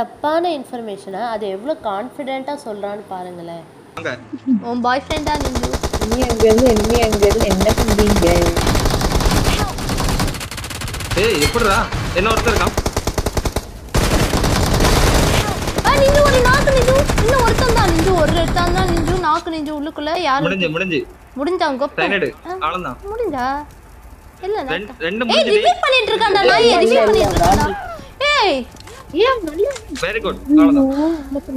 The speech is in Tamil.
தப்பான இன்ஃபர்மேஷனை அது எவ்வளோ கான்ஃபிடென்ட்டாக சொல்கிறான்னு பாருங்களேன் வாங்க உன் பாய் ஃப்ரெண்டா நிஞ்சு நீ அங்க இருந்து என்ன அங்க இருந்து என்ன பண்றீங்க ஏய் எப்படிடா என்ன ஒருத்தர் இருக்கான் ஆ நிஞ்சு ஒரு நாக்கு நிஞ்சு இன்னும் ஒருத்தன் தான் நிஞ்சு ஒரு எடுத்தான் தான் நிஞ்சு நாக்கு நிஞ்சு உள்ளுக்குள்ள யாரு முடிஞ்சு முடிஞ்சு முடிஞ்சாங்க கொப்ப சைனடு அவ்வளவுதான் முடிஞ்சா இல்ல ரெண்டு ரெண்டு ஏய் முடிஞ்சு ரிவீல் பண்ணிட்டு இருக்கான்டா நான் ரிவீல் பண்ணிட்டு இருக்கான்டா ஏய் ஏன் நல்ல வெரி குட் அவ்வளவுதான்